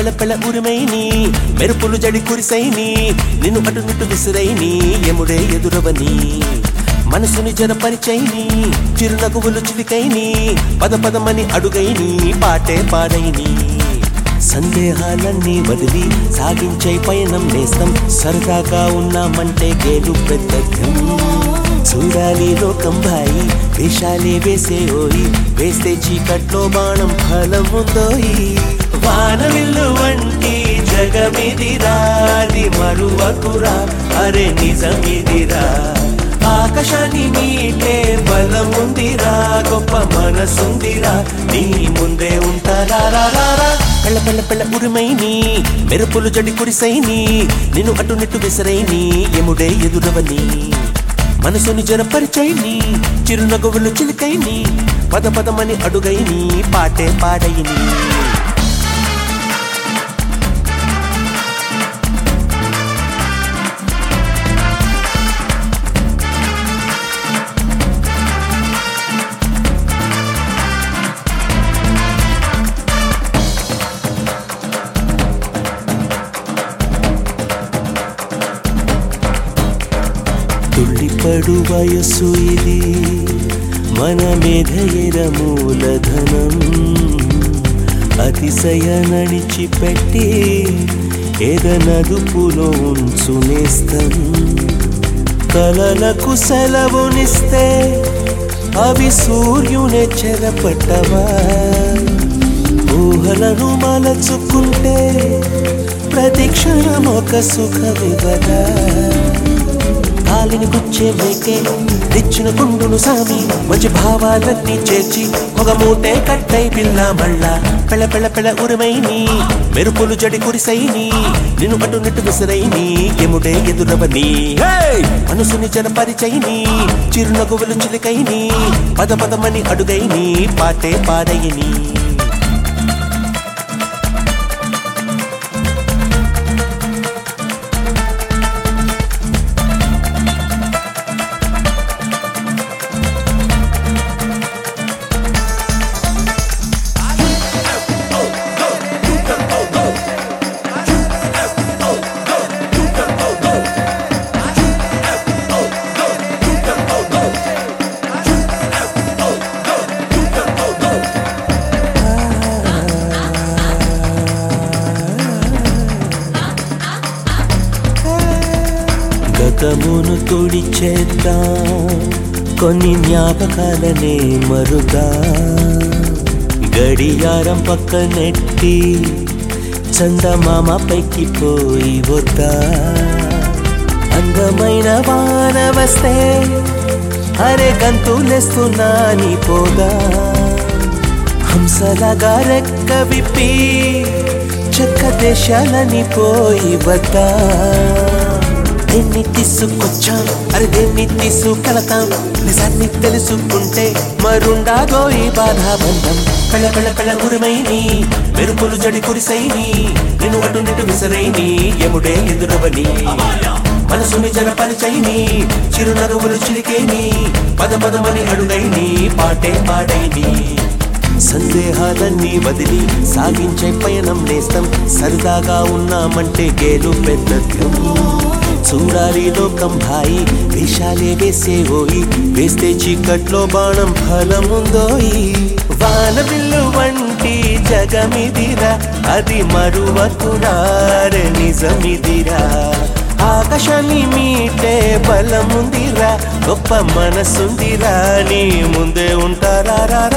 పెళ పెళ ఉరిమైని మెరుపులు జడి కురిసైని నిన్ను అటు నిట్టు విసిరైని ఎముడే ఎదురవని మనసుని జరపరిచైని చిరునగువులు చిలికైని పద పదమని అడుగైని పాటే పాడైని సందేహాలన్నీ వదిలి సాగించే పయనం నేస్తం సరదాగా ఉన్నామంటే గేలు పెద్దం చూడాలి లోకం భాయి వేషాలే వేసే ఓయి వేస్తే చీకట్లో బాణం ఫలం ఉందోయి వానవిల్లు వంటి జగమిదిరా అది మరువకురా అరే నిజమిదిరా ఆకాశాన్ని మీటే బలముందిరా గొప్ప మనసుందిరా నీ ముందే ఉంటారా రా, రా, రా. పెళ్ళ పెళ్ళ పెళ్ళ ఉరిమైని మెరుపులు జడి కురిసైని నిన్ను అటు నిట్టు విసరైని ఎముడే ఎదురవని మనసుని జరపరిచైని చిరునగువులు చిలికైని పద పదమని అడుగైని పాటే పాడైని తుళ్ళిపడు వయస్సు ఇది మన మేధయర మూలధనం అతిశయ నడిచిపెట్టి ఎదనదుపులో ఉంచునేస్తం కలలకు సెలవునిస్తే అవి సూర్యునే చెరపట్టవా ఊహలను మలచుకుంటే ప్రతి క్షణం ఒక సుఖమివదా కాలిని గుచ్చే మేకే తెచ్చిన కుండును సామి మంచి భావాలన్నీ చేర్చి ఒక మూటే కట్టై పిల్ల మళ్ళా పెళ్ళ పెళ్ళ పెళ్ళ ఉరిమైని మెరుపులు జడి కురిసైని నిన్ను అటు నిట్టు విసిరైని ఎముడే ఎదురవని హేయ్! మనసుని జనపరిచైని చిరునగువులు చిలికైని పద పదమని అడుగైని పాటే పాడైని గతమును తుడిచేద్దాం కొన్ని జ్ఞాపకాలనే మరుదా గడియారం పక్క నెట్టి చందమామ పైకి పోయి వద్దా అందమైన వాన వస్తే అరే గంతులేస్తున్నా నీ పోదా హంసలాగా రెక్క విప్పి చెక్క దేశాలని పోయి వద్దా దేన్ని తీసుకొచ్చాం అరే దేన్ని తీసుకెళతాం నిజాన్ని తెలుసుకుంటే మరుండాదో ఈ బాధాబంధం పెళ్ళ పెళ్ళ పెళ్ళ ఉరిమైని మెరుపులు జడి కురిసైని నిన్ను అటు నిటు విసరైని ఎముడే ఎదురవని మనసుని జనపరిచైని చిరునరువులు చిలికేని పద పదమని అడుగైని పాటే పాడైని సందేహాలన్నీ వదిలి సాగించే పయనం నేస్తం సరదాగా ఉన్నామంటే గేలు పెద్దత్యం చూడాలి లోకం భాయి వేషాలే వేసే ఓయి వేస్తే చీకట్లో బాణం ఫలముందోయి వాన బిల్లు వంటి జగమిదిరా అది మరువకురారే నిజమిదిరా ఆకాశాన్ని మీటే బలముందిరా గొప్ప మనసుందిరా నీ ముందే ఉంటారా రా